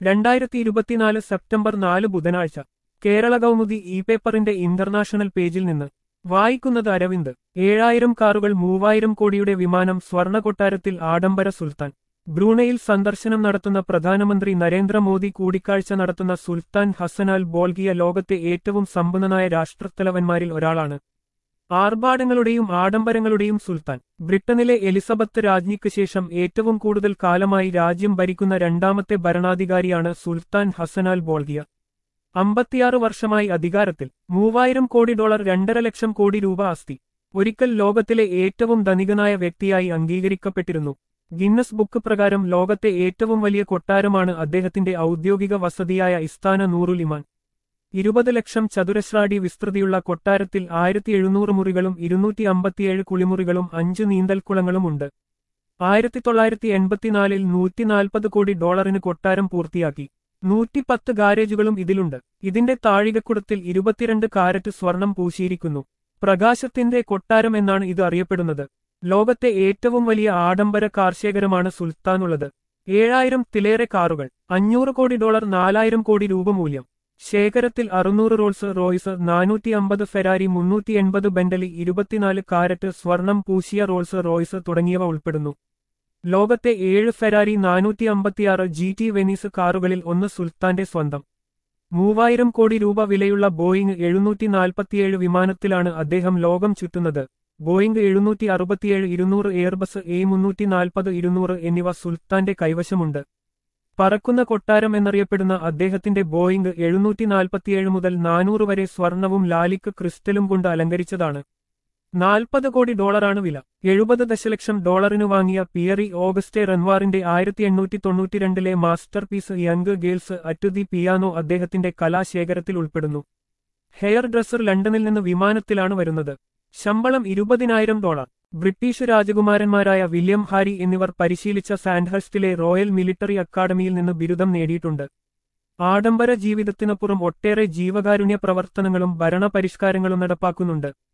രണ്ടായിരത്തി ഇരുപത്തിനാല് സെപ്റ്റംബർ നാല് ബുധനാഴ്ച കേരള കൗമുദി ഇ പേപ്പറിന്റെ ഇന്റർനാഷണൽ പേജിൽ നിന്ന് വായിക്കുന്നത് അരവിന്ദ് ഏഴായിരം കാറുകൾ മൂവായിരം കോടിയുടെ വിമാനം സ്വർണ്ണ കൊട്ടാരത്തിൽ ആഡംബര സുൽത്താൻ ബ്രൂണയിൽ സന്ദർശനം നടത്തുന്ന പ്രധാനമന്ത്രി നരേന്ദ്രമോദി കൂടിക്കാഴ്ച നടത്തുന്ന സുൽത്താൻ ഹസനാൽ ബോൾഗിയ ലോകത്തെ ഏറ്റവും സമ്പന്നനായ രാഷ്ട്രത്തലവന്മാരിൽ ഒരാളാണ് ആർഭാടങ്ങളുടെയും ആഡംബരങ്ങളുടെയും സുൽത്താൻ ബ്രിട്ടനിലെ എലിസബത്ത് രാജ്ഞിക്ക് ശേഷം ഏറ്റവും കൂടുതൽ കാലമായി രാജ്യം ഭരിക്കുന്ന രണ്ടാമത്തെ ഭരണാധികാരിയാണ് സുൽത്താൻ ഹസനാൽ ബോൾഗിയ അമ്പത്തിയാറ് വർഷമായി അധികാരത്തിൽ മൂവായിരം കോടി ഡോളർ രണ്ടര ലക്ഷം കോടി രൂപ ആസ്തി ഒരിക്കൽ ലോകത്തിലെ ഏറ്റവും ധനികനായ വ്യക്തിയായി അംഗീകരിക്കപ്പെട്ടിരുന്നു ഗിന്നസ് ബുക്ക് പ്രകാരം ലോകത്തെ ഏറ്റവും വലിയ കൊട്ടാരമാണ് അദ്ദേഹത്തിന്റെ ഔദ്യോഗിക വസതിയായ ഇസ്താന നൂറുലിമാൻ ഇരുപത് ലക്ഷം ചതുരശ്രാടി വിസ്തൃതിയുള്ള കൊട്ടാരത്തിൽ ആയിരത്തി എഴുന്നൂറ് മുറികളും ഇരുന്നൂറ്റി അമ്പത്തിയേഴ് കുളിമുറികളും അഞ്ച് നീന്തൽക്കുളങ്ങളും ഉണ്ട് ആയിരത്തി തൊള്ളായിരത്തി എൺപത്തിനാലിൽ നൂറ്റിനാൽപ്പത് കോടി ഡോളറിന് കൊട്ടാരം പൂർത്തിയാക്കി നൂറ്റിപ്പത്ത് ഗാരേജുകളും ഇതിലുണ്ട് ഇതിന്റെ താഴികക്കുടത്തിൽ ഇരുപത്തിരണ്ട് കാരറ്റ് സ്വർണം പൂശിയിരിക്കുന്നു പ്രകാശത്തിന്റെ കൊട്ടാരം എന്നാണ് ഇത് അറിയപ്പെടുന്നത് ലോകത്തെ ഏറ്റവും വലിയ ആഡംബര കാർശേഖരമാണ് സുൽത്താനുള്ളത് ഏഴായിരം തിലേറെ കാറുകൾ അഞ്ഞൂറ് കോടി ഡോളർ നാലായിരം കോടി രൂപ മൂല്യം ശേഖരത്തിൽ അറുന്നൂറ് റോൾസ് റോയ്സ് നാനൂറ്റി അമ്പത് ഫെരാരി മുന്നൂറ്റി എൺപത് ബെൻഡലി ഇരുപത്തിനാല് കാരറ്റ് സ്വർണം പൂശിയ റോൾസ് റോയ്സ് തുടങ്ങിയവ ഉൾപ്പെടുന്നു ലോകത്തെ ഏഴ് ഫെരാരി നാനൂറ്റി അമ്പത്തിയാറ് ജി ടി വെനീസ് കാറുകളിൽ ഒന്ന് സുൽത്താന്റെ സ്വന്തം മൂവായിരം കോടി രൂപ വിലയുള്ള ബോയിങ് എഴുന്നൂറ്റി നാൽപ്പത്തിയേഴ് വിമാനത്തിലാണ് അദ്ദേഹം ലോകം ചുറ്റുന്നത് ബോയിംഗ് എഴുന്നൂറ്റി അറുപത്തിയേഴ് ഇരുന്നൂറ് എയർബസ് എ മുന്നൂറ്റി നാൽപ്പത് ഇരുന്നൂറ് എന്നിവ സുൽത്താന്റെ കൈവശമുണ്ട് പറക്കുന്ന കൊട്ടാരം എന്നറിയപ്പെടുന്ന അദ്ദേഹത്തിന്റെ ബോയിംഗ് എഴുന്നൂറ്റി നാൽപ്പത്തിയേഴ് മുതൽ നാനൂറ് വരെ സ്വർണവും ലാലിക്ക് ക്രിസ്റ്റലും കൊണ്ട് അലങ്കരിച്ചതാണ് നാൽപ്പത് കോടി ഡോളറാണ് വില എഴുപത് ദശലക്ഷം ഡോളറിന് വാങ്ങിയ പിയറി ഓഗസ്റ്റെ റൻവാറിന്റെ ആയിരത്തി എണ്ണൂറ്റി തൊണ്ണൂറ്റിരണ്ടിലെ master piece young girls at the piano അദ്ദേഹത്തിന്റെ കലാശേഖരത്തിൽ ഉൾപ്പെടുന്നു ഹെയർ ഡ്രസ്സർ ലണ്ടനിൽ നിന്ന് വിമാനത്തിലാണ് വരുന്നത് ശമ്പളം ഇരുപതിനായിരം ഡോളർ ബ്രിട്ടീഷ് രാജകുമാരന്മാരായ വില്യം ഹാരി എന്നിവർ പരിശീലിച്ച സാൻഡ്ഹർസ്റ്റിലെ റോയൽ മിലിറ്ററി അക്കാദമിയിൽ നിന്ന് ബിരുദം നേടിയിട്ടുണ്ട് ആഡംബര ജീവിതത്തിനപ്പുറം ഒട്ടേറെ ജീവകാരുണ്യ പ്രവർത്തനങ്ങളും ഭരണപരിഷ്കാരങ്ങളും നടപ്പാക്കുന്നുണ്ട്